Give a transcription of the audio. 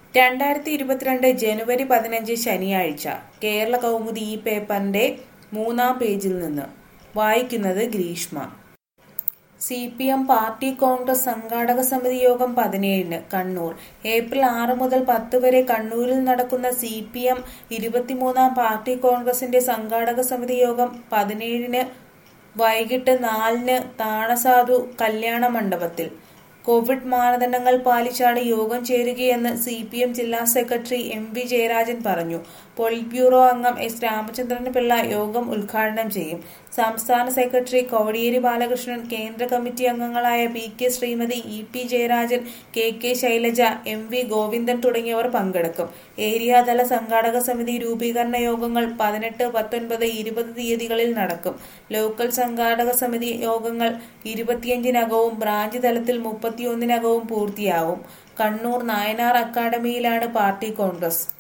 രണ്ടായിരത്തി ഇരുപത്തിരണ്ട് ജനുവരി പതിനഞ്ച് ശനിയാഴ്ച കേരള കൗമുദി ഈ പേപ്പറിന്റെ മൂന്നാം പേജിൽ നിന്ന് വായിക്കുന്നത് Greeshma C P M party congress സംഘാടക സമിതി യോഗം പതിനേഴിന് കണ്ണൂർ ഏപ്രിൽ ആറ് മുതൽ പത്ത് വരെ കണ്ണൂരിൽ നടക്കുന്ന സി പി എം ഇരുപത്തിമൂന്നാം പാർട്ടി കോൺഗ്രസിന്റെ സംഘാടക സമിതി യോഗം പതിനേഴിന് വൈകിട്ട് നാലിന് താണസാധു കല്യാണ മണ്ഡപത്തിൽ കോവിഡ് മാനദണ്ഡങ്ങൾ പാലിച്ചാണ് യോഗം ചേരുകയെന്ന് സി പി എം ജില്ലാ സെക്രട്ടറി എം വി ജയരാജൻ പറഞ്ഞു പൊളിറ്റ് ബ്യൂറോ അംഗം എസ് രാമചന്ദ്രൻ പിള്ള യോഗം ഉദ്ഘാടനം ചെയ്യും സംസ്ഥാന സെക്രട്ടറി കോടിയേരി ബാലകൃഷ്ണൻ കേന്ദ്ര കമ്മിറ്റി അംഗങ്ങളായ P K Sreemathi E P Jayarajan K K Shailaja M V Govindan തുടങ്ങിയവർ പങ്കെടുക്കും ഏരിയാതല സംഘാടക സമിതി രൂപീകരണ യോഗങ്ങൾ പതിനെട്ട് പത്തൊൻപത് ഇരുപത് തീയതികളിൽ നടക്കും ലോക്കൽ സംഘാടക സമിതി യോഗങ്ങൾ ഇരുപത്തിയഞ്ചിനകവും ബ്രാഞ്ച് തലത്തിൽ മുപ്പത്തിയൊന്നിനകവും പൂർത്തിയാവും കണ്ണൂർ നായനാർ അക്കാദമിയിലാണ് പാർട്ടി കോൺഗ്രസ്